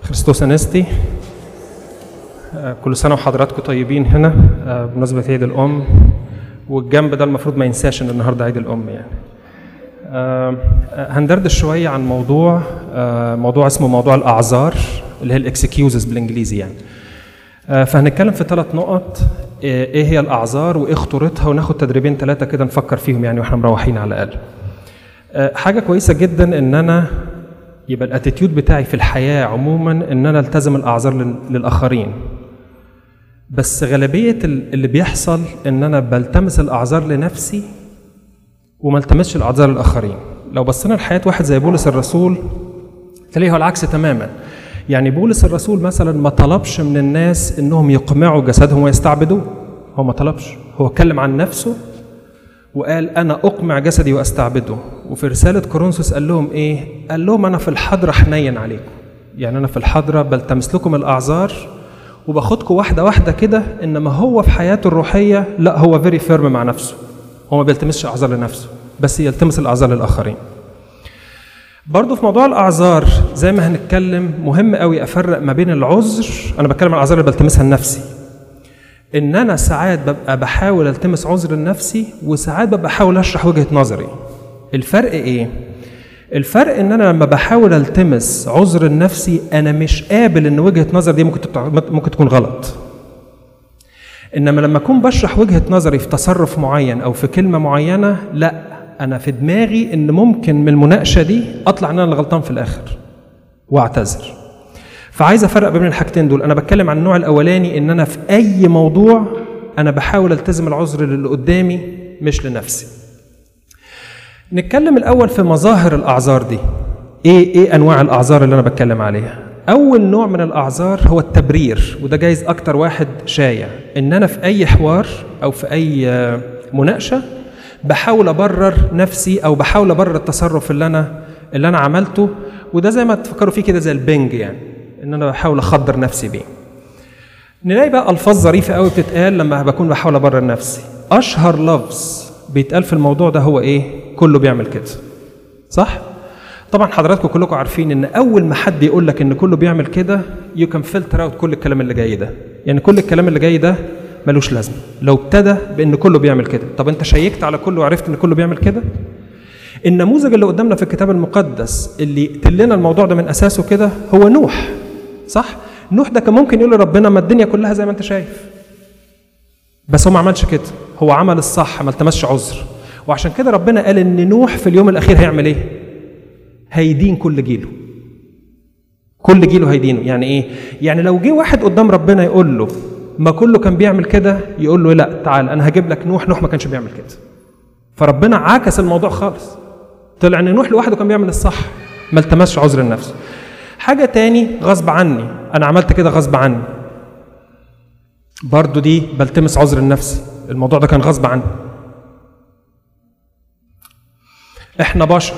كريستوس انستي آه، كل سنه وحضراتكم طيبين هنا آه، بمناسبه عيد الام والجنب ده المفروض ما ينساش ان النهارده عيد الام يعني آه، آه، هندردش شويه عن موضوع آه، موضوع اسمه موضوع الاعذار اللي هي الاكسكيوزز بالانجليزي يعني آه، فهنتكلم في ثلاث نقط آه، ايه هي الاعذار وايه خطورتها وناخد تدريبين ثلاثه كده نفكر فيهم يعني واحنا مروحين على الاقل آه، حاجه كويسه جدا ان انا يبقى الاتيتيود بتاعي في الحياه عموما ان انا التزم الاعذار لل- للاخرين بس غالبيه ال- اللي بيحصل ان انا بلتمس الاعذار لنفسي وما التمسش الاعذار للاخرين لو بصينا لحياه واحد زي بولس الرسول تلاقيه هو العكس تماما يعني بولس الرسول مثلا ما طلبش من الناس انهم يقمعوا جسدهم ويستعبدوه هو ما طلبش هو اتكلم عن نفسه وقال انا اقمع جسدي واستعبده وفي رساله كورنثوس قال لهم ايه قال لهم انا في الحضره حنين عليكم يعني انا في الحضره بلتمس لكم الاعذار وباخدكم واحده واحده كده انما هو في حياته الروحيه لا هو فيري فيرم مع نفسه هو ما بيلتمسش اعذار لنفسه بس يلتمس الاعذار للاخرين برضه في موضوع الاعذار زي ما هنتكلم مهم قوي افرق ما بين العذر انا بتكلم عن الاعذار اللي بلتمسها لنفسي ان انا ساعات ببقى بحاول التمس عذر لنفسي وساعات ببقى بحاول اشرح وجهه نظري الفرق ايه الفرق ان انا لما بحاول التمس عذر لنفسي انا مش قابل ان وجهه نظر دي ممكن تبقى ممكن تكون غلط انما لما اكون بشرح وجهه نظري في تصرف معين او في كلمه معينه لا انا في دماغي ان ممكن من المناقشه دي اطلع ان انا اللي غلطان في الاخر واعتذر فعايز افرق بين الحاجتين دول انا بتكلم عن النوع الاولاني ان انا في اي موضوع انا بحاول التزم العذر للي قدامي مش لنفسي نتكلم الاول في مظاهر الاعذار دي ايه ايه انواع الاعذار اللي انا بتكلم عليها اول نوع من الاعذار هو التبرير وده جايز اكتر واحد شايع ان انا في اي حوار او في اي آه، مناقشه بحاول ابرر نفسي او بحاول ابرر التصرف اللي انا اللي انا عملته وده زي ما تفكروا فيه كده زي البنج يعني ان انا بحاول اخدر نفسي بيه نلاقي بقى الفاظ ظريفه قوي بتتقال لما بكون بحاول ابرر نفسي اشهر لفظ بيتقال في الموضوع ده هو ايه كله بيعمل كده صح طبعا حضراتكم كلكم عارفين ان اول ما حد يقول لك ان كله بيعمل كده يو كان فلتر اوت كل الكلام اللي جاي ده يعني كل الكلام اللي جاي ده ملوش لازمه لو ابتدى بان كله بيعمل كده طب انت شيكت على كله وعرفت ان كله بيعمل كده النموذج اللي قدامنا في الكتاب المقدس اللي يقتل لنا الموضوع ده من اساسه كده هو نوح صح نوح ده كان ممكن يقول لربنا ما الدنيا كلها زي ما انت شايف بس هو ما عملش كده هو عمل الصح ما التمسش عذر وعشان كده ربنا قال ان نوح في اليوم الاخير هيعمل ايه هيدين كل جيله كل جيله هيدينه يعني ايه يعني لو جه واحد قدام ربنا يقول له ما كله كان بيعمل كده يقول له لا تعال انا هجيب لك نوح نوح ما كانش بيعمل كده فربنا عكس الموضوع خالص طلع ان نوح لوحده كان بيعمل الصح ما التمسش عذر لنفسه حاجه تاني غصب عني انا عملت كده غصب عني برضو دي بلتمس عذر لنفسي الموضوع ده كان غصب عني احنا بشر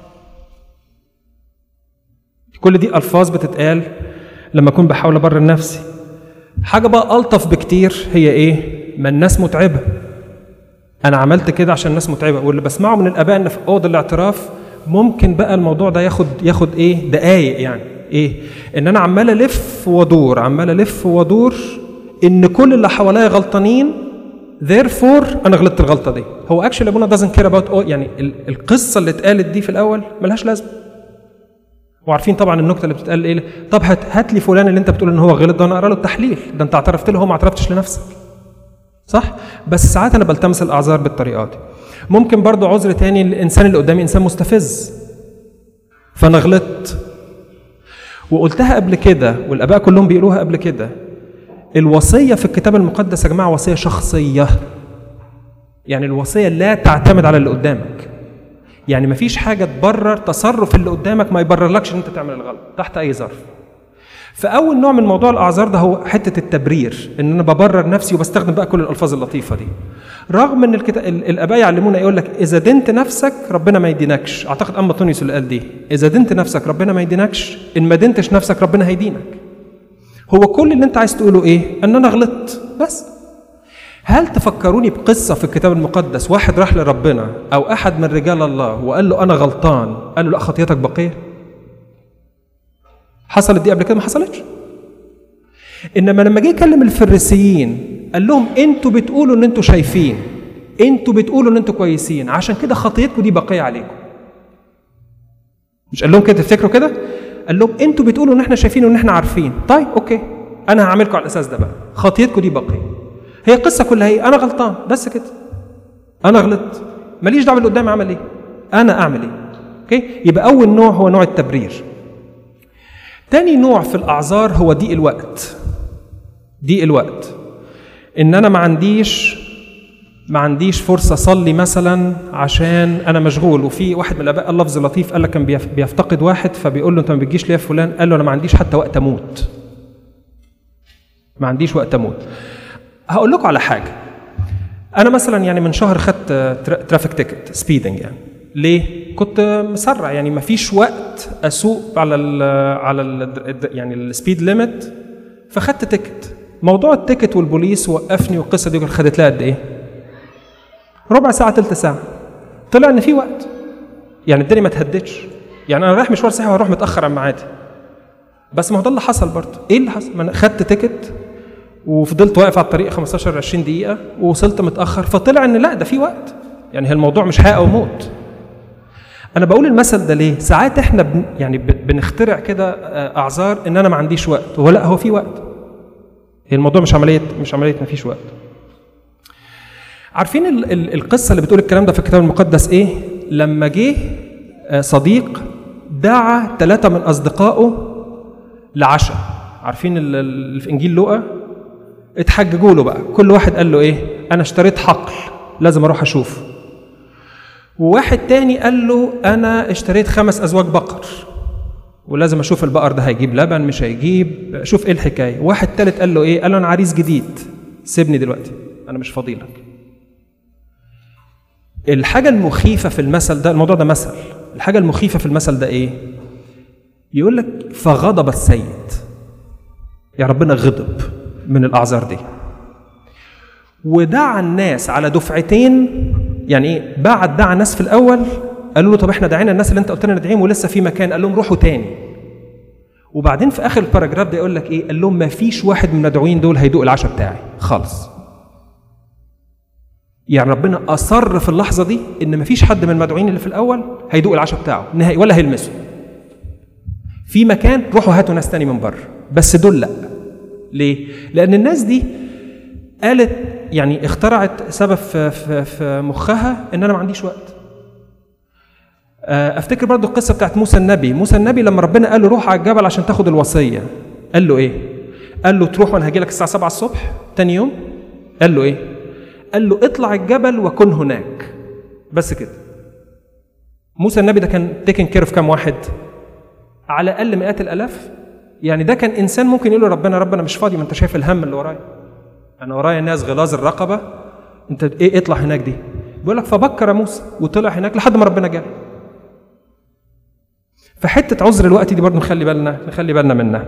كل دي الفاظ بتتقال لما اكون بحاول ابرر نفسي حاجه بقى الطف بكتير هي ايه ما الناس متعبه انا عملت كده عشان الناس متعبه واللي بسمعه من الاباء ان في اوضه الاعتراف ممكن بقى الموضوع ده ياخد ياخد ايه دقايق يعني ايه ان انا عمال الف وادور عمال الف وادور ان كل اللي حواليا غلطانين therefore انا غلطت الغلطه دي هو اكشلي ابونا doesn't care about all يعني ال- القصه اللي اتقالت دي في الاول ملهاش لازمه وعارفين طبعا النكته اللي بتتقال ايه طب هات هات لي فلان اللي انت بتقول ان هو غلط ده انا اقرا له التحليل ده انت اعترفت له هو ما اعترفتش لنفسك صح بس ساعات انا بلتمس الاعذار بالطريقه دي ممكن برضو عذر تاني الانسان اللي قدامي انسان مستفز فانا غلطت وقلتها قبل كده والاباء كلهم بيقولوها قبل كده الوصيه في الكتاب المقدس يا جماعه وصيه شخصيه يعني الوصيه لا تعتمد على اللي قدامك يعني مفيش حاجه تبرر تصرف اللي قدامك ما يبررلكش ان انت تعمل الغلط تحت اي ظرف فاول نوع من موضوع الاعذار ده هو حته التبرير ان انا ببرر نفسي وبستخدم بقى كل الالفاظ اللطيفه دي رغم ان الكتاب الاباء يعلمونا يقول لك اذا دنت نفسك ربنا ما يدينكش اعتقد اما طونيوس اللي قال دي اذا دنت نفسك ربنا ما يدينكش ان ما دنتش نفسك ربنا هيدينك هو كل اللي انت عايز تقوله ايه ان انا غلطت بس هل تفكروني بقصه في الكتاب المقدس واحد راح لربنا او احد من رجال الله وقال له انا غلطان قال له لا خطيتك بقيه حصلت دي قبل كده ما حصلتش انما لما جه يكلم الفريسيين قال لهم انتوا بتقولوا ان انتوا شايفين انتوا بتقولوا ان انتوا كويسين عشان كده خطيتكم دي باقيه عليكم مش قال لهم كده تفتكروا كده قال لهم انتوا بتقولوا ان احنا شايفين وان احنا عارفين طيب اوكي انا هعملكم على الاساس ده بقى خطيتكم دي باقيه هي القصه كلها ايه انا غلطان بس كده انا غلطت ماليش دعوه باللي قدامي عمل ايه انا اعمل ايه اوكي يبقى اول نوع هو نوع التبرير تاني نوع في الاعذار هو ضيق الوقت ضيق الوقت ان انا ما عنديش ما عنديش فرصه اصلي مثلا عشان انا مشغول وفي واحد من الاباء اللفظ لطيف قال لك كان بيف- بيفتقد واحد فبيقول له انت ما بتجيش ليه يا فلان قال له انا ما عنديش حتى وقت اموت ما عنديش وقت اموت هقول لكم على حاجه انا مثلا يعني من شهر خدت ترا- ترافيك تيكت سبيدنج يعني ليه كنت مسرع يعني ما فيش وقت اسوق على ال على ال يعني السبيد ليميت فخدت تيكت موضوع التيكت والبوليس وقفني والقصه دي خدت لها قد ايه ربع ساعه ثلث ساعه طلع ان في وقت يعني الدنيا ما تهدتش يعني انا رايح مشوار صحي وهروح متاخر عن ميعادي بس ما هو ده اللي حصل برضه ايه اللي حصل ما انا خدت تيكت وفضلت واقف على الطريق 15 20 دقيقه ووصلت متاخر فطلع ان لا ده في وقت يعني هي الموضوع مش حياه او موت انا بقول المثل ده ليه ساعات احنا بن يعني ب- بنخترع كده آه، اعذار ان انا ما عنديش وقت هو لا هو في وقت هي الموضوع مش عمليه مش عمليه ما فيش وقت عارفين ال ال القصه اللي بتقول الكلام ده في الكتاب المقدس ايه لما جه آه، صديق دعا ثلاثه من اصدقائه لعشاء عارفين ال- ال- اللي في انجيل لوقا اتحججوا له بقى كل واحد قال له ايه انا اشتريت حقل لازم اروح اشوفه وواحد تاني قال له انا اشتريت خمس ازواج بقر ولازم اشوف البقر ده هيجيب لبن مش هيجيب شوف ايه الحكايه واحد تالت قال له ايه قال له انا عريس جديد سيبني دلوقتي انا مش فاضي لك الحاجه المخيفه في المثل ده الموضوع ده مثل الحاجه المخيفه في المثل ده ايه يقول لك فغضب السيد يا ربنا غضب من الاعذار دي ودعا الناس على دفعتين يعني ايه بعت دعا الناس في الاول قالوا له طب احنا دعينا الناس اللي انت قلت لنا ندعيهم ولسه في مكان قال لهم روحوا تاني وبعدين في اخر الباراجراف ده يقول لك ايه قال لهم ما فيش واحد من المدعوين دول هيدوق العشاء بتاعي خالص يعني ربنا اصر في اللحظه دي ان ما فيش حد من المدعوين اللي في الاول هيدوق العشاء بتاعه نهائي ولا هيلمسه في مكان روحوا هاتوا ناس تاني من بره بس دول لا ليه لان الناس دي قالت يعني اخترعت سبب في, في, في مخها ان انا ما عنديش وقت آه، افتكر برضو القصه بتاعت موسى النبي موسى النبي لما ربنا قال له روح على الجبل عشان تاخد الوصيه قال له ايه قال له تروح وانا هاجي لك الساعه 7 الصبح تاني يوم قال له ايه قال له اطلع الجبل وكن هناك بس كده موسى النبي ده كان تيكن كير في كام واحد على الاقل مئات الالاف يعني ده كان انسان ممكن يقول له ربنا ربنا مش فاضي ما انت شايف الهم اللي ورايا انا ورايا ناس غلاظ الرقبه انت ايه اطلع هناك دي بيقول لك فبكر موسى وطلع هناك لحد ما ربنا جه فحته عذر الوقت دي برضه نخلي بالنا نخلي بالنا منها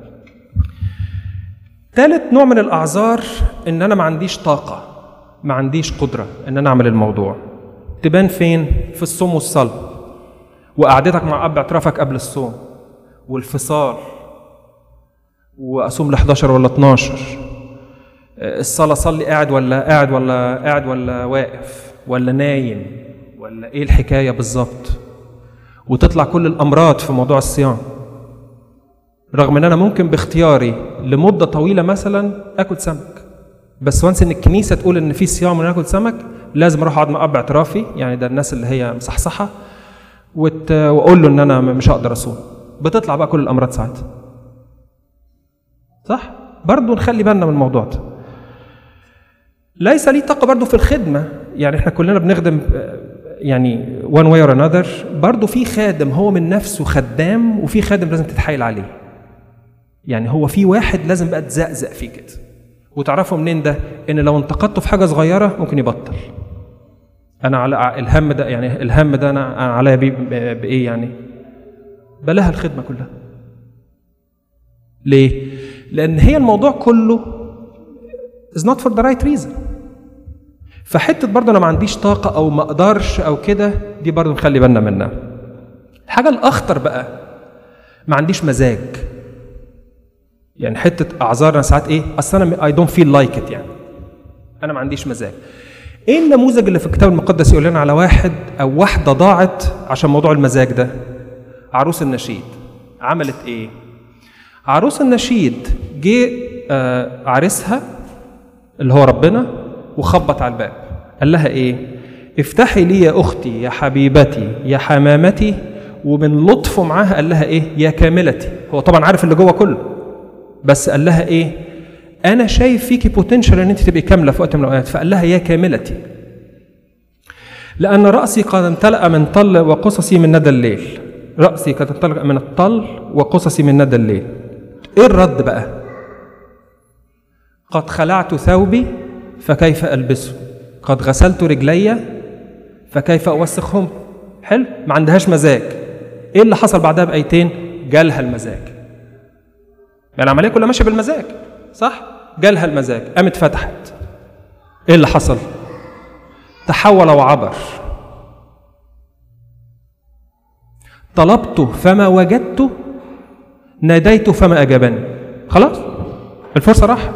ثالث نوع من الاعذار ان انا ما عنديش طاقه ما عنديش قدره ان انا اعمل الموضوع تبان فين في الصوم والصلاه وقعدتك مع اب اعترافك قبل الصوم والفصال واصوم ل 11 ولا 12 الصلاه صلي قاعد ولا قاعد ولا قاعد ولا واقف ولا نايم ولا ايه الحكايه بالظبط وتطلع كل الامراض في موضوع الصيام رغم ان انا ممكن باختياري لمده طويله مثلا اكل سمك بس وانس ان الكنيسه تقول ان في صيام وناكل سمك لازم اروح اقعد مع اب اعترافي يعني ده الناس اللي هي مصحصحه وت... واقول له ان انا مش هقدر اصوم بتطلع بقى كل الامراض ساعتها صح برضه نخلي بالنا من الموضوع ده ليس لي طاقه برضه في الخدمه يعني احنا كلنا بنخدم يعني one way or another برضه في خادم هو من نفسه خدام وفي خادم لازم تتحايل عليه يعني هو في واحد لازم بقى تزقزق فيه كده وتعرفوا منين ده ان لو انتقدته في حاجه صغيره ممكن يبطل انا على الهم ده يعني الهم ده انا أنا عليا بيه بايه يعني بلاها الخدمه كلها ليه لان هي الموضوع كله is not for the right reason فحته برضه انا ما عنديش طاقه او ما اقدرش او كده دي برضه نخلي بالنا منها الحاجه الاخطر بقى ما عنديش مزاج يعني حته اعذار انا ساعات ايه اصل انا اي دونت فيل لايك ات يعني انا ما عنديش مزاج ايه النموذج اللي في الكتاب المقدس يقول لنا على واحد او واحده ضاعت عشان موضوع المزاج ده عروس النشيد عملت ايه عروس النشيد جه آه عريسها اللي هو ربنا وخبط على الباب قال لها ايه افتحي لي يا اختي يا حبيبتي يا حمامتي ومن لطفه معاها قال لها ايه يا كاملتي هو طبعا عارف اللي جوه كله بس قال لها ايه انا شايف فيكي بوتنشال ان انت تبقي كامله في وقت من الاوقات فقال لها يا كاملتي لان راسي قد امتلا من طل وقصصي من ندى الليل راسي قد امتلا من الطل وقصصي من ندى الليل ايه الرد بقى قد خلعت ثوبي فكيف البسه قد غسلت رجلي فكيف اوسخهم حلو ما عندهاش مزاج ايه اللي حصل بعدها بايتين جالها المزاج يعني العمليه كلها ماشيه بالمزاج صح جالها المزاج قامت فتحت ايه اللي حصل تحول وعبر طلبت فما وجدت ناديت فما اجابني خلاص الفرصه راحت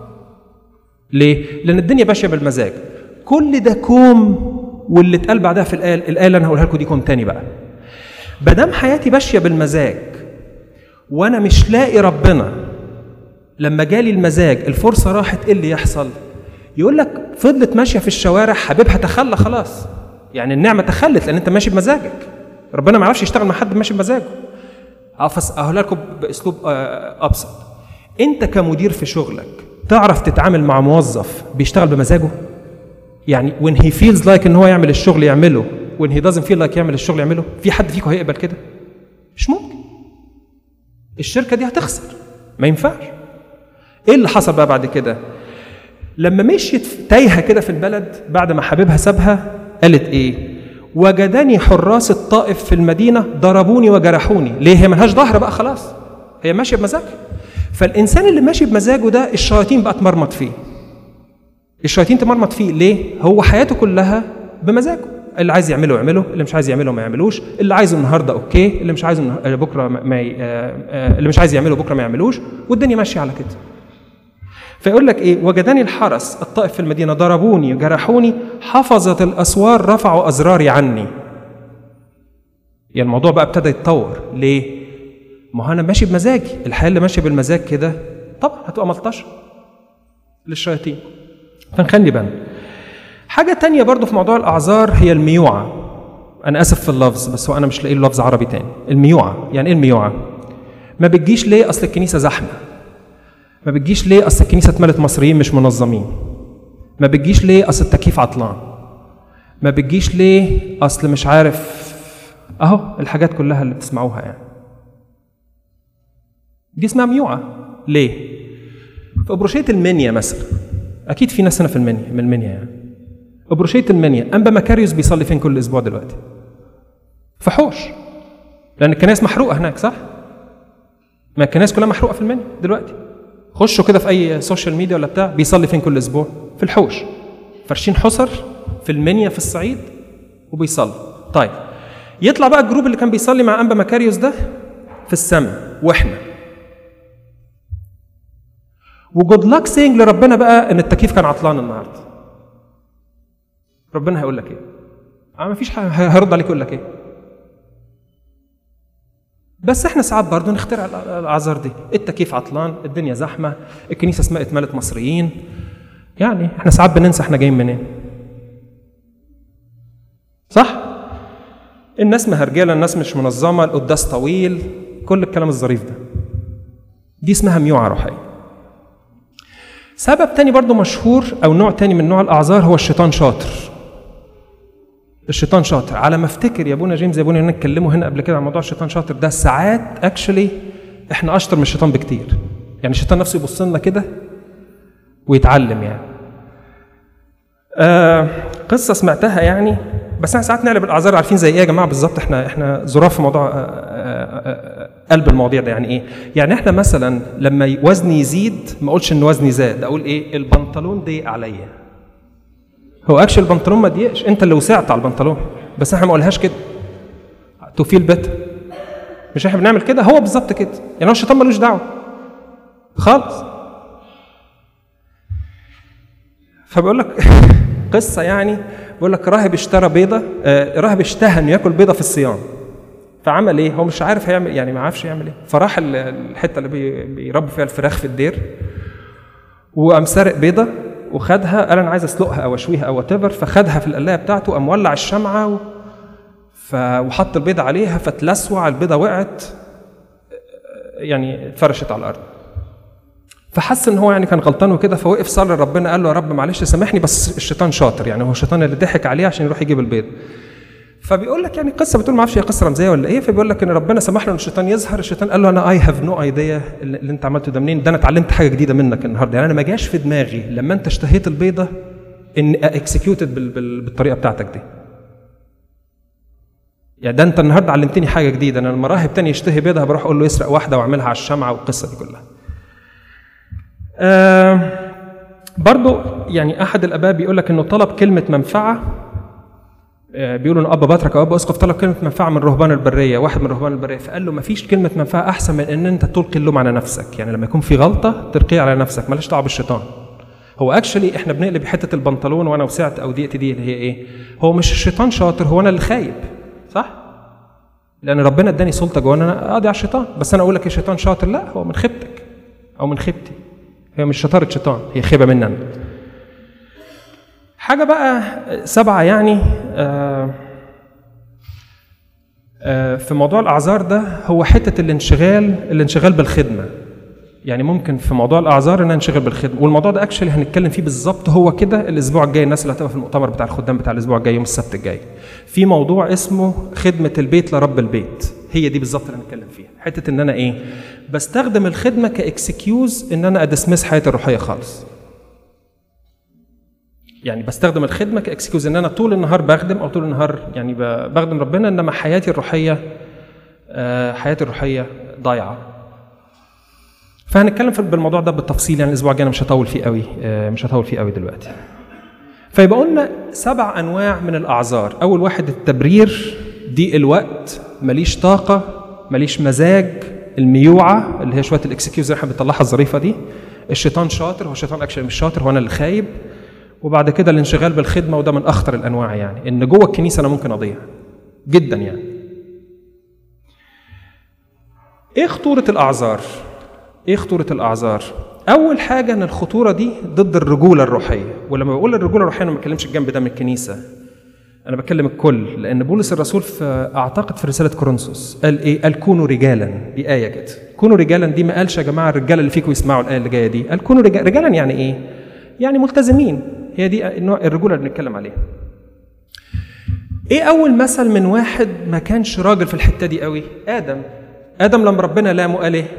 ليه لان الدنيا ماشيه بالمزاج كل ده كوم واللي اتقال بعدها في الايه الايه اللي انا هقولها لكم دي كوم تاني بقى بدام حياتي ماشيه بالمزاج وانا مش لاقي ربنا لما جالي المزاج الفرصه راحت ايه اللي يحصل يقول لك فضلت ماشيه في الشوارع حبيبها تخلى خلاص يعني النعمه تخلت لان انت ماشي بمزاجك ربنا ما يعرفش يشتغل مع حد ماشي بمزاجه اقولها لكم باسلوب ابسط انت كمدير في شغلك تعرف تتعامل مع موظف بيشتغل بمزاجه يعني when he feels like ان هو يعمل الشغل يعمله when he doesn't feel like يعمل الشغل يعمله في حد فيكم هيقبل كده مش ممكن الشركه دي هتخسر ما ينفعش ايه اللي حصل بقى بعد كده لما مشيت تايهه كده في البلد بعد ما حبيبها سابها قالت ايه وجدني حراس الطائف في المدينه ضربوني وجرحوني ليه هي ملهاش ظهر بقى خلاص هي ماشيه بمزاجها فالانسان اللي ماشي بمزاجه ده الشياطين بقى تمرمط فيه الشياطين تمرمط فيه ليه هو حياته كلها بمزاجه اللي عايز يعمله يعمله اللي مش عايز يعمله ما يعملوش اللي عايزه النهارده اوكي اللي مش عايزه بكره ما ي... اللي مش عايز يعمله بكره ما يعملوش والدنيا ماشيه على كده فيقول لك ايه وجدني الحرس الطائف في المدينه ضربوني جرحوني حفظت الاسوار رفعوا ازراري عني يعني الموضوع بقى ابتدى يتطور ليه ما هو انا ماشي بمزاجي الحياه اللي ماشيه بالمزاج كده طبعا هتبقى ملطشه للشياطين فنخلي بالنا حاجه تانية برضو في موضوع الاعذار هي الميوعه انا اسف في اللفظ بس هو انا مش لاقي له لفظ عربي تاني الميوعه يعني ايه الميوعه ما بتجيش ليه اصل الكنيسه زحمه ما بتجيش ليه اصل الكنيسه اتملت مصريين مش منظمين ما بتجيش ليه اصل التكييف عطلان ما بتجيش ليه اصل مش عارف اهو الحاجات كلها اللي بتسمعوها يعني دي اسمها ميوعه ليه في ابروشيه المنيا مثلا اكيد في ناس هنا في المنيا من المنيا يعني ابروشيه المنيا انبا مكاريوس بيصلي فين كل اسبوع دلوقتي في حوش لان الكنائس محروقه هناك صح ما الكنائس كلها محروقه في المنيا دلوقتي خشوا كده في اي سوشيال ميديا ولا بتاع بيصلي فين كل اسبوع في الحوش فرشين حصر في المنيا في الصعيد وبيصلي طيب يطلع بقى الجروب اللي كان بيصلي مع انبا مكاريوس ده في السماء واحنا وجود لاك سينج لربنا بقى ان التكييف كان عطلان النهارده ربنا هيقول لك ايه اه مفيش حاجه هيرد عليك يقول لك ايه بس احنا ساعات برضه نخترع الاعذار دي التكييف عطلان الدنيا زحمه الكنيسه اسمها اتملت مصريين يعني احنا ساعات بننسى احنا جايين منين صح الناس مهرجله الناس مش منظمه القداس طويل كل الكلام الظريف ده دي اسمها ميوعه روحيه سبب تاني برضو مشهور او نوع تاني من نوع الاعذار هو الشيطان شاطر الشيطان شاطر على ما افتكر يا ابونا جيمس يا ابونا ان اتكلموا هنا قبل كده عن موضوع الشيطان شاطر ده ساعات اكشلي احنا اشطر من الشيطان بكتير يعني الشيطان نفسه يبص لنا كده ويتعلم يعني آه قصه سمعتها يعني بس احنا ساعات نقلب الاعذار عارفين زي ايه يا جماعه بالظبط احنا احنا ظراف في موضوع آه آه قلب المواضيع ده يعني ايه؟ يعني احنا مثلا لما وزني يزيد ما اقولش ان وزني زاد اقول ايه؟ البنطلون ضيق عليا. هو اكشن البنطلون ما ضيقش انت اللي وسعت على البنطلون بس احنا ما قولهاش كده. تو فيل بيتر مش احنا بنعمل كده هو بالظبط كده يعني هو الشيطان ملوش دعوه خالص فبقول لك قصه يعني بقول لك راهب اشترى بيضه آه، راهب اشتهى انه ياكل بيضه في الصيام فعمل ايه؟ هو مش عارف هيعمل يعني ما عارفش يعمل ايه فراح ال- الحته اللي بي- بيربوا فيها الفراخ في الدير وقام سارق بيضه وخدها قال انا عايز اسلقها او اشويها او وات فخدها في القلايه بتاعته قام ولع الشمعه و... ف... وحط البيضه عليها فتلسوع البيضه وقعت يعني اتفرشت على الارض فحس ان هو يعني كان غلطان وكده فوقف صلى لربنا قال له يا رب معلش سامحني بس الشيطان شاطر يعني هو الشيطان اللي ضحك عليه عشان يروح يجيب البيض فبيقول لك يعني قصه بتقول ما اعرفش هي قصه رمزيه ولا ايه فبيقول لك ان ربنا سمح له ان الشيطان يظهر الشيطان قال له انا اي هاف نو ايديا اللي انت عملته ده منين ده انا اتعلمت حاجه جديده منك النهارده يعني انا ما جاش في دماغي لما انت اشتهيت البيضه ان اكسكيوتد بالطريقه بتاعتك دي يعني ده انت النهارده علمتني حاجه جديده انا لما راهب تاني يشتهي بيضه بروح اقول له يسرق واحده واعملها على الشمعه والقصه دي كلها آه برضو يعني احد الاباء بيقول لك انه طلب كلمه منفعه آه، بيقولوا ان ابا بطرك او ابا اسقف طلب كلمه منفعه من رهبان البريه واحد من رهبان البريه فقال له ما فيش كلمه منفعه احسن من ان انت تلقي اللوم على نفسك يعني لما يكون في غلطه تلقيها على نفسك مالهاش دعوه بالشيطان هو اكشلي احنا بنقلب حته البنطلون وانا وسعت او ضيقت دي اللي هي ايه هو مش الشيطان شاطر هو انا اللي خايب صح لان ربنا اداني سلطه جوه ان انا اقضي على الشيطان بس انا اقول لك الشيطان شاطر لا هو من خيبتك او من خيبتي هي مش شطاره شيطان هي خيبه مني انا حاجه بقى سبعه يعني آه آه في موضوع الاعذار ده هو حته الانشغال الانشغال بالخدمه يعني ممكن في موضوع الاعذار ان أنا انشغل بالخدمه والموضوع ده اكشلي هنتكلم فيه بالظبط هو كده الاسبوع الجاي الناس اللي هتبقى في المؤتمر بتاع الخدام بتاع الاسبوع الجاي يوم السبت الجاي في موضوع اسمه خدمه البيت لرب البيت هي دي بالظبط اللي هنتكلم فيها حته ان انا ايه بستخدم الخدمه كاكسكيوز ان انا ادسمس حياتي الروحيه خالص يعني بستخدم الخدمه كاكسكيوز ان انا طول النهار بخدم او طول النهار يعني ب- بخدم ربنا انما حياتي الروحيه آه، حياتي الروحيه ضايعه فهنتكلم في- بالموضوع ده بالتفصيل يعني الاسبوع الجاي انا مش هطول فيه قوي آه، مش هطول فيه قوي دلوقتي فيبقى قلنا سبع انواع من الاعذار اول واحد التبرير ضيق الوقت ماليش طاقه ماليش مزاج الميوعه اللي هي شويه الاكسكيوز اللي احنا بنطلعها الظريفه دي الشيطان شاطر هو الشيطان اكشن مش شاطر هو انا اللي خايب وبعد كده الانشغال بالخدمه وده من اخطر الانواع يعني ان جوه الكنيسه انا ممكن اضيع جدا يعني ايه خطوره الاعذار ايه خطوره الاعذار اول حاجه ان الخطوره دي ضد الرجوله الروحيه ولما بقول الرجوله الروحيه انا ما بتكلمش الجنب ده من الكنيسه انا بكلم الكل لان بولس الرسول في اعتقد في رساله كورنثوس قال ايه قال كونوا رجالا دي ايه كده كونوا رجالا دي ما قالش يا جماعه الرجاله اللي فيكم يسمعوا الايه اللي جايه دي قال كونوا رجالا رجالا يعني ايه يعني ملتزمين هي دي النوع الرجوله اللي بنتكلم عليها ايه اول مثل من واحد ما كانش راجل في الحته دي قوي ادم ادم لما ربنا لامه قال ايه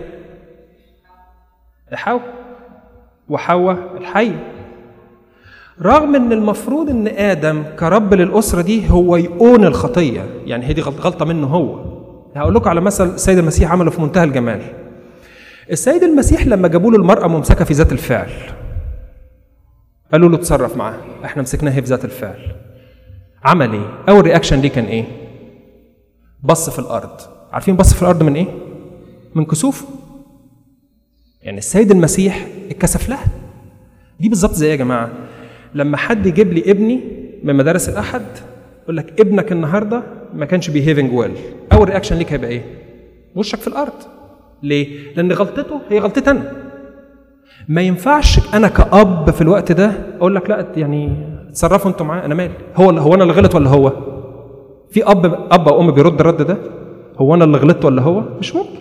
حواء وحواء الحيه رغم ان المفروض ان ادم كرب للاسره دي هو يقون الخطيه يعني هي دي غلط- غلطه منه هو هقول لكم على مثل السيد المسيح عمله في منتهى الجمال السيد المسيح لما جابوا له المراه ممسكه في ذات الفعل قالوا له اتصرف معاها احنا مسكناها في ذات الفعل عمل ايه اول رياكشن ليه كان ايه بص في الارض عارفين بص في الارض من ايه من كسوفه يعني السيد المسيح اتكسف لها دي بالظبط زي إيه يا جماعه لما حد يجيب لي ابني من مدارس الاحد يقول لك ابنك النهارده ما كانش بيهيفنج ويل اول رياكشن ليك هيبقى ايه وشك في الارض ليه لان غلطته هي غلطتي انا ما ينفعش انا كاب في الوقت ده اقول لك لا يعني اتصرفوا انتوا معاه انا مالي هو هو انا اللي غلط ولا هو في اب اب او ام بيرد الرد ده هو انا اللي غلطت ولا هو مش ممكن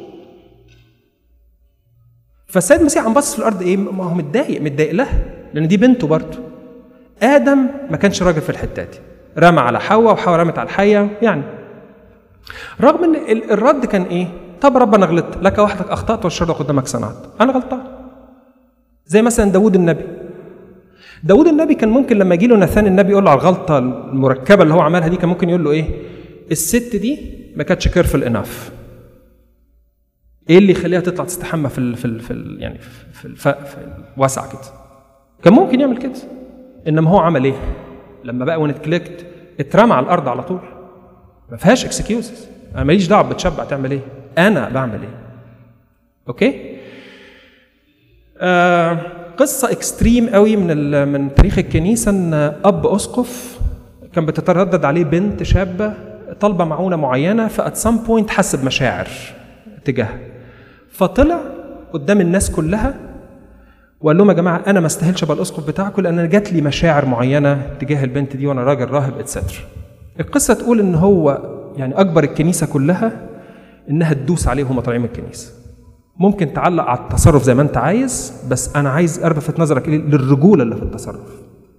فالسيد المسيح عم بص في الارض ايه ما هو متضايق متضايق لها لان دي بنته برضه ادم ما كانش راجل في الحته دي رمى على حواء وحواء رمت على الحيه يعني رغم ان ال- الرد كان ايه طب رب انا غلطت لك وحدك اخطات والشر قدامك صنعت انا غلطان زي مثلا داوود النبي داوود النبي كان ممكن لما يجي له ناثان النبي يقول له على الغلطه المركبه اللي هو عملها دي كان ممكن يقول له ايه الست دي ما كانتش كيرفل اناف ايه اللي يخليها تطلع تستحمى في ال في ال في ال يعني في, الف في الواسعه كده كان ممكن يعمل كده انما هو عمل ايه لما بقى ونتكليكت اترمى على الارض على طول ما فيهاش اكسكيوزز انا ماليش دعوه بتشبع تعمل ايه انا بعمل ايه اوكي آه قصة اكستريم قوي من ال- من تاريخ الكنيسة ان اب اسقف كان بتتردد عليه بنت شابة طالبة معونة معينة فات سام بوينت حس بمشاعر تجاهها فطلع قدام الناس كلها وقال لهم يا جماعة أنا ما استاهلش أبقى الأسقف بتاعكم لأن أنا جات لي مشاعر معينة تجاه البنت دي وأنا راجل راهب اتسترا. القصة تقول إن هو يعني أكبر الكنيسة كلها إنها تدوس عليه وهم طالعين من الكنيسة. ممكن تعلق على التصرف زي ما أنت عايز بس أنا عايز ألفت نظرك إيه؟ للرجولة اللي في التصرف.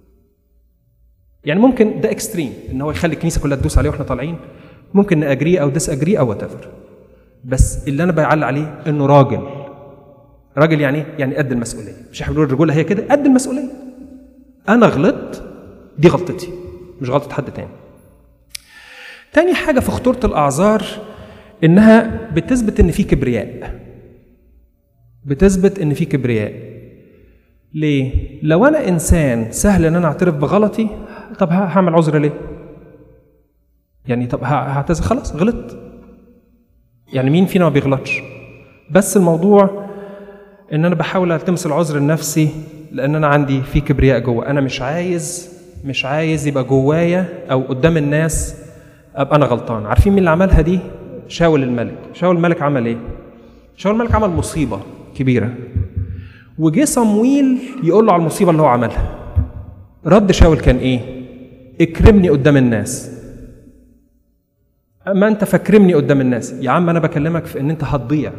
يعني ممكن ده اكستريم ان هو يخلي الكنيسه كلها تدوس عليه واحنا طالعين ممكن ناجري او ديس اجري او وات بس اللي انا بعلق عليه انه راجل راجل يعني ايه؟ يعني قد المسؤوليه مش احنا بنقول الرجوله هي كده قد المسؤوليه انا غلطت دي غلطتي مش غلطه حد تاني تاني حاجه في خطوره الاعذار انها بتثبت ان في كبرياء بتثبت ان في كبرياء ليه لو انا انسان سهل ان انا اعترف بغلطي طب ه- هعمل عذر ليه يعني طب ه- هعتذر خلاص غلطت يعني مين فينا ما بيغلطش بس الموضوع ان انا بحاول التمس العذر لنفسي لان انا عندي في كبرياء جوه انا مش عايز مش عايز يبقى جوايا او قدام الناس ابقى انا غلطان عارفين مين اللي عملها دي شاول الملك شاول الملك عمل ايه شاول الملك عمل مصيبه كبيره وجه صمويل يقول له على المصيبه اللي هو عملها رد شاول كان ايه اكرمني قدام الناس اما انت فاكرمني قدام الناس يا عم انا بكلمك في ان انت هتضيع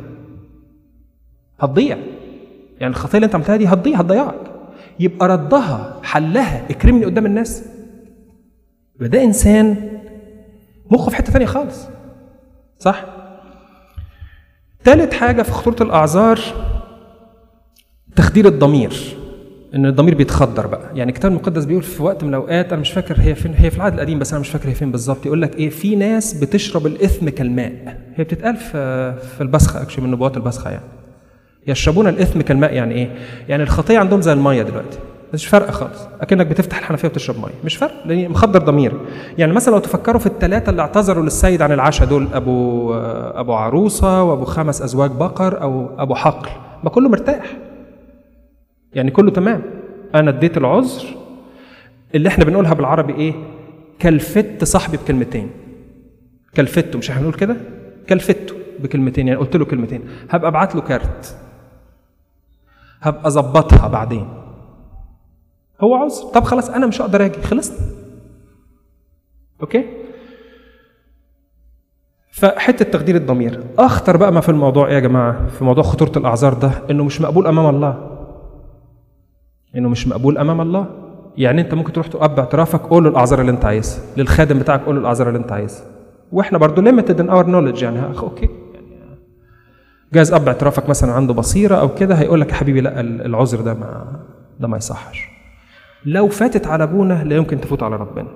هتضيع يعني الخطيه اللي انت عملتها دي هتضيع هتضيعك يبقى ردها حلها اكرمني قدام الناس يبقى ده انسان مخه في حته ثانيه خالص صح ثالث حاجه في خطوره الاعذار تخدير الضمير ان الضمير بيتخدر بقى يعني الكتاب المقدس بيقول في وقت من الاوقات انا مش فاكر هي فين هي في العهد القديم بس انا مش فاكر هي فين بالظبط يقول لك ايه في ناس بتشرب الاثم كالماء هي بتتقال في في البسخه اكشلي من نبوات البسخه يعني يشربون الاثم كالماء يعني ايه يعني الخطيه عندهم زي الميه دلوقتي مش فرق خالص اكنك بتفتح الحنفيه وتشرب ميه مش فرق لان مخدر ضمير يعني مثلا لو تفكروا في الثلاثه اللي اعتذروا للسيد عن العشاء دول ابو ابو عروسه وابو خمس ازواج بقر او ابو حقل ما كله مرتاح يعني كله تمام انا اديت العذر اللي احنا بنقولها بالعربي ايه كلفت صاحبي بكلمتين كلفته مش احنا بنقول كده كلفته بكلمتين يعني قلت له كلمتين هبقى ابعت له كارت هبقى اظبطها بعدين هو عذر طب خلاص انا مش هقدر اجي خلصنا اوكي فحته تخدير الضمير اخطر بقى ما في الموضوع ايه يا جماعه في موضوع خطوره الاعذار ده انه مش مقبول امام الله انه مش مقبول امام الله يعني انت ممكن تروح تقب اعترافك قول له الاعذار اللي انت عايزها للخادم بتاعك قول له الاعذار اللي انت عايزها واحنا برضو ليميتد ان اور نولج يعني ها- اوكي يعني جايز اب اعترافك مثلا عنده بصيره او كده هيقول لك يا حبيبي لا ال- العذر ده ما ده ما يصحش لو فاتت على ابونا لا يمكن تفوت على ربنا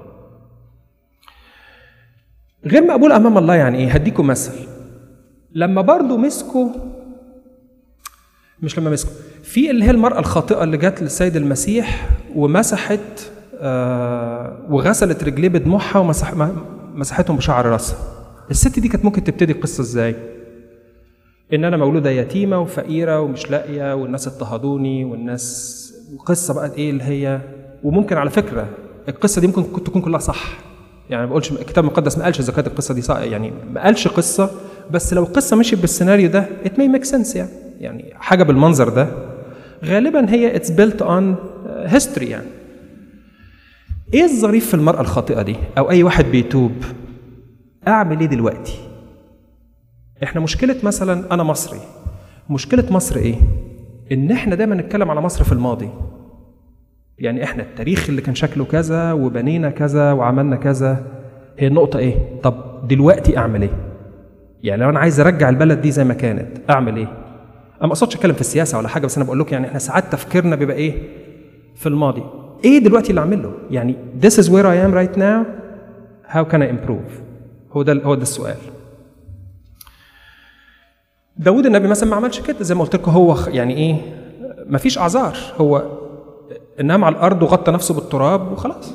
غير مقبول امام الله يعني ايه هديكم مثل لما برضو مسكوا مش لما مسكوا في اللي هي المرأة الخاطئة اللي جت للسيد المسيح ومسحت آه وغسلت رجليه بدموعها ومسح م- مسحتهم بشعر راسها الست دي كانت ممكن تبتدي القصة ازاي؟ ان انا مولودة يتيمة وفقيرة ومش لاقية والناس اضطهدوني والناس وقصة بقى ايه اللي هي وممكن على فكرة القصة دي ممكن تكون كلها صح يعني ما بقولش الكتاب المقدس ما قالش اذا كانت القصة دي صح يعني ما قالش قصة بس لو القصة مشيت بالسيناريو ده it may make sense يعني يعني حاجة بالمنظر ده غالبا هي it's built on history يعني ايه الظريف في المرأة الخاطئة دي او اي واحد بيتوب اعمل ايه دلوقتي احنا مشكلة مثلا انا مصري مشكلة مصر ايه ان احنا دايما نتكلم على مصر في الماضي يعني احنا التاريخ اللي كان شكله كذا وبنينا كذا وعملنا كذا هي النقطة ايه طب دلوقتي اعمل ايه يعني لو انا عايز ارجع البلد دي زي ما كانت اعمل ايه انا ما اقصدش اتكلم في السياسه ولا حاجه بس انا بقول لكم يعني احنا ساعات تفكيرنا بيبقى ايه في الماضي ايه دلوقتي اللي اعمله يعني this is where I am right now how can I improve هو ده هو ده السؤال داود النبي مثلا ما عملش كده زي ما قلت لكم هو خ- يعني ايه ما فيش اعذار هو نام على الارض وغطى نفسه بالتراب وخلاص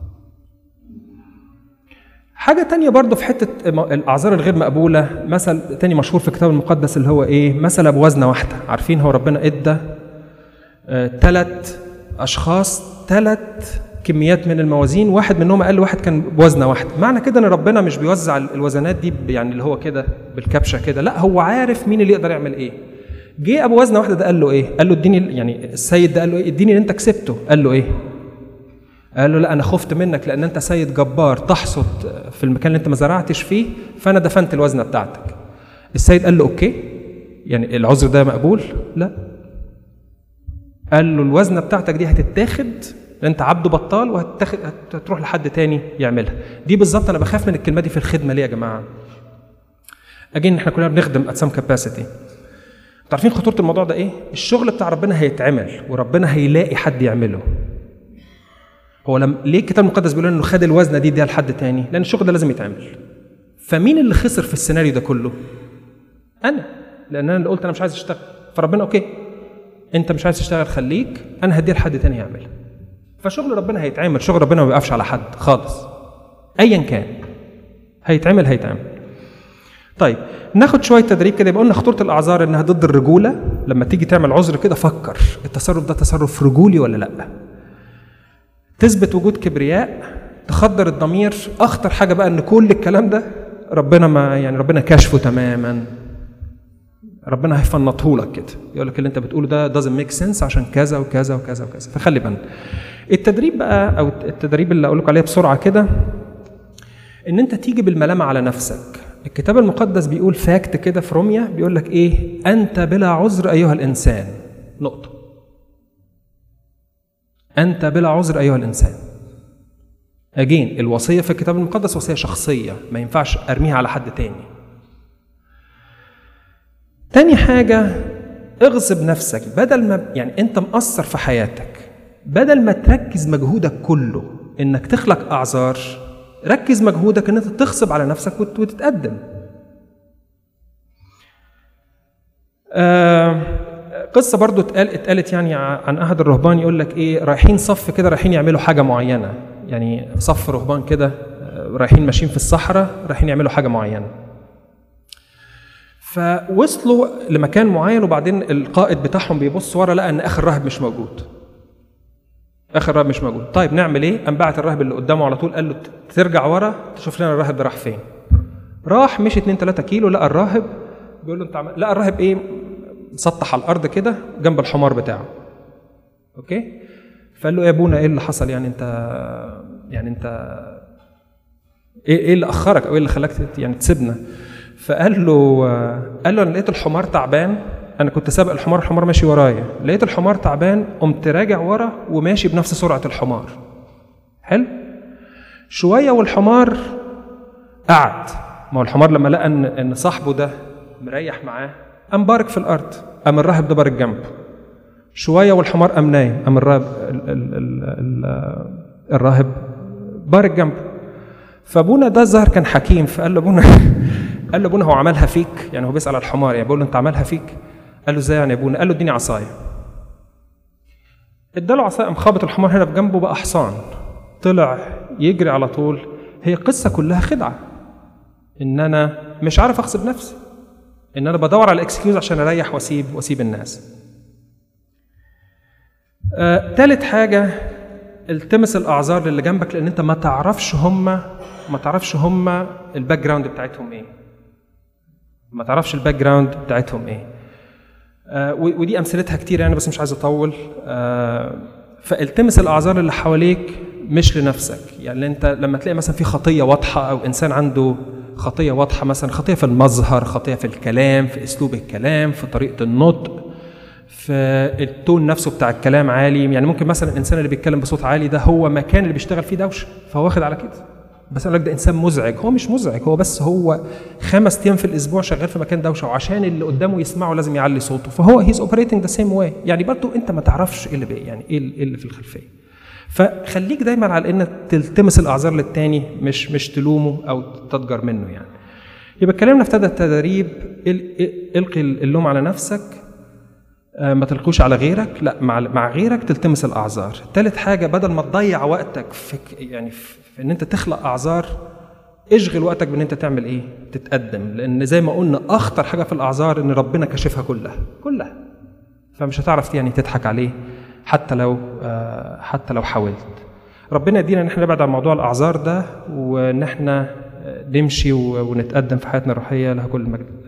حاجة تانية برضه في حتة م- الأعذار الغير مقبولة مثل تاني مشهور في الكتاب المقدس اللي هو إيه؟ مثل بوزنة واحدة، عارفين هو ربنا إدى ثلاث اشخاص ثلاث كميات من الموازين واحد منهم اقل واحد كان بوزنه واحده معنى كده ان ربنا مش بيوزع الوزنات دي ب- يعني اللي هو كده بالكبشه كده لا هو عارف مين اللي يقدر يعمل ايه جه ابو وزنه واحده ده قال له ايه قال له اديني يعني السيد ده قال له ايه اديني اللي انت كسبته قال له ايه قال له لا انا خفت منك لان انت سيد جبار تحصد في المكان اللي انت ما زرعتش فيه فانا دفنت الوزنه بتاعتك السيد قال له اوكي يعني العذر ده مقبول لا قال له الوزنه بتاعتك دي هتتاخد انت عبد بطال وهتاخد هتروح لحد تاني يعملها دي بالظبط انا بخاف من الكلمه دي في الخدمه ليه يا جماعه اجين احنا كلنا بنخدم ات سام كاباسيتي عارفين خطوره الموضوع ده ايه الشغل بتاع ربنا هيتعمل وربنا هيلاقي حد يعمله هو لم ليه الكتاب المقدس بيقول انه خد الوزنه دي اديها لحد تاني لان الشغل ده لازم يتعمل فمين اللي خسر في السيناريو ده كله انا لان انا اللي قلت انا مش عايز اشتغل فربنا اوكي انت مش عايز تشتغل خليك انا هديها لحد تاني يعملها فشغل ربنا هيتعمل شغل ربنا ما بيقفش على حد خالص ايا كان هيتعمل هيتعمل طيب ناخد شويه تدريب كده يبقى قلنا خطوره الاعذار انها ضد الرجوله لما تيجي تعمل عذر كده فكر التصرف ده تصرف رجولي ولا لا تثبت وجود كبرياء تخدر الضمير اخطر حاجه بقى ان كل الكلام ده ربنا ما يعني ربنا كاشفه تماما ربنا هيفنطه لك كده يقول لك اللي انت بتقوله ده doesn't make sense عشان كذا وكذا وكذا وكذا فخلي بالك التدريب بقى او التدريب اللي اقول لكم عليه بسرعه كده ان انت تيجي بالملامه على نفسك الكتاب المقدس بيقول فاكت كده في روميا بيقول لك ايه انت بلا عذر ايها الانسان نقطه انت بلا عذر ايها الانسان اجين الوصيه في الكتاب المقدس وصيه شخصيه ما ينفعش ارميها على حد تاني تاني حاجة اغصب نفسك بدل ما يعني انت مقصر في حياتك بدل ما تركز مجهودك كله انك تخلق اعذار ركز مجهودك ان انت تغصب على نفسك وت- وتتقدم آه قصة برضو اتقال اتقالت يعني ع- عن أحد الرهبان يقول لك إيه رايحين صف كده رايحين يعملوا حاجة معينة يعني صف رهبان كده آه، رايحين ماشيين في الصحراء رايحين يعملوا حاجة معينة فوصلوا لمكان معين وبعدين القائد بتاعهم بيبص ورا لقى ان اخر راهب مش موجود اخر راهب مش موجود طيب نعمل ايه قام بعت الراهب اللي قدامه على طول قال له ترجع ورا تشوف لنا الراهب ده راح فين راح مشي 2 3 كيلو لقى الراهب بيقول له انت عمل... لقى الراهب ايه مسطح على الارض كده جنب الحمار بتاعه اوكي فقال له يا ابونا ايه اللي حصل يعني انت يعني انت ايه ايه اللي اخرك او ايه اللي خلاك تت- يعني تسيبنا فقال له قال له انا لقيت الحمار تعبان انا كنت سابق الحمار الحمار ماشي ورايا لقيت الحمار تعبان قمت راجع ورا وماشي بنفس سرعه الحمار حلو شويه والحمار قعد ما هو الحمار لما لقى ان ان صاحبه ده مريح معاه قام بارك في الارض قام الراهب ده بارك جنبه شويه والحمار قام نايم قام الراهب ال ال ال ال الراهب بارك جنبه فابونا ده الظاهر كان حكيم فقال له ابونا قال له ابونا هو عملها فيك يعني هو بيسال على الحمار يعني بيقول له انت عملها فيك قال له ازاي يعني يا ابونا قال له اديني عصايه اداله عصايه قام خابط الحمار هنا في جنبه بقى حصان طلع يجري على طول هي قصه كلها خدعه ان انا مش عارف اغصب نفسي ان انا بدور على اكسكيوز عشان اريح واسيب واسيب الناس آه، تالت حاجه التمس الاعذار للي جنبك لان انت ما تعرفش هم ما تعرفش هم الباك جراوند بتاعتهم ايه ما تعرفش الباك جراوند بتاعتهم ايه آه و- ودي امثلتها كتير يعني بس مش عايز اطول آه فالتمس الاعذار اللي حواليك مش لنفسك يعني انت لما تلاقي مثلا في خطيه واضحه او انسان عنده خطيه واضحه مثلا خطيه في المظهر خطيه في الكلام في اسلوب الكلام في طريقه النطق في التون نفسه بتاع الكلام عالي يعني ممكن مثلا الانسان اللي بيتكلم بصوت عالي ده هو مكان اللي بيشتغل فيه دوشه فهو واخد على كده بس اقول لك ده انسان مزعج هو مش مزعج هو بس هو خمس ايام في الاسبوع شغال في مكان دوشه وعشان اللي قدامه يسمعه لازم يعلي صوته فهو هيز اوبريتنج ذا سيم واي يعني برضه انت ما تعرفش ايه اللي بي يعني ايه اللي- إيه اللي في الخلفيه فخليك دايما على انك تلتمس الاعذار للتاني مش مش تلومه او تتجر منه يعني يبقى اتكلمنا في ثلاث تدريب ال- القي اللوم على نفسك آه، ما تلقوش على غيرك لا مع مع غيرك تلتمس الاعذار ثالث حاجه بدل ما تضيع وقتك في ك- يعني في في ان انت تخلق اعذار اشغل وقتك بان انت تعمل ايه تتقدم لان زي ما قلنا اخطر حاجه في الاعذار ان ربنا كشفها كلها كلها فمش هتعرف يعني تضحك عليه حتى لو آه، حتى لو حاولت ربنا يدينا ان احنا نبعد عن موضوع الاعذار ده وان احنا آه، نمشي و- ونتقدم في حياتنا الروحيه لها كل المجد